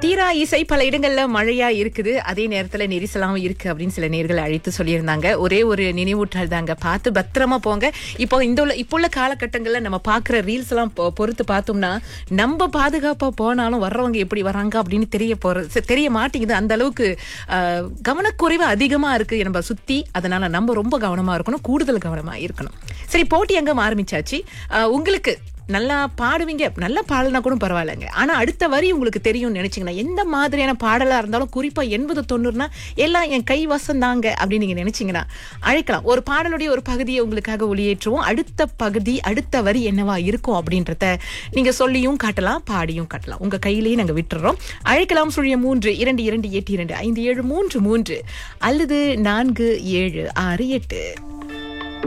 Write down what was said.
தீரா இசை பல இடங்கள்ல மழையா இருக்குது அதே நேரத்துல நெரிசலாவும் இருக்கு அப்படின்னு சில நேர்கள் அழைத்து சொல்லியிருந்தாங்க ஒரே ஒரு நினைவூட்டல் தாங்க பார்த்து பத்திரமா போங்க இப்போ இந்த உள்ள இப்போ உள்ள காலகட்டங்கள்ல நம்ம பாக்குற ரீல்ஸ் எல்லாம் பொ- பொறுத்து பார்த்தோம்னா நம்ம பாதுகாப்பா போனாலும் வர்றவங்க எப்படி வராங்க அப்படின்னு தெரிய போற ச- தெரிய மாட்டேங்குது அந்த அளவுக்கு ஆஹ், கவனக்குறைவு அதிகமா இருக்கு நம்ம சுத்தி அதனால நம்ம ரொம்ப கவனமா இருக்கணும் கூடுதல் கவனமா இருக்கணும் சரி போட்டி அங்கம் ஆரம்பிச்சாச்சு ஆஹ், உங்களுக்கு நல்லா பாடுவீங்க நல்லா பாடலனா கூட பரவாயில்லைங்க ஆனா அடுத்த வரி உங்களுக்கு தெரியும்னு நினைச்சீங்கன்னா எந்த மாதிரியான பாடலா இருந்தாலும் குறிப்பா எண்பது தொண்ணூறுனா எல்லாம் என் கை வசந்தாங்க அப்படின்னு நீங்க நினைச்சீங்கன்னா அழைக்கலாம் ஒரு பாடலுடைய ஒரு பகுதியை உங்களுக்காக ஒளியேற்றுவோம் அடுத்த பகுதி அடுத்த வரி என்னவா இருக்கும் அப்படின்றத நீங்க சொல்லியும் காட்டலாம் பாடியும் காட்டலாம் உங்க கையிலேயே நாங்க விட்டுறோம் அழைக்கலாம் சுழிய மூன்று இரண்டு இரண்டு எட்டு இரண்டு ஐந்து ஏழு மூன்று மூன்று அல்லது நான்கு ஏழு ஆறு எட்டு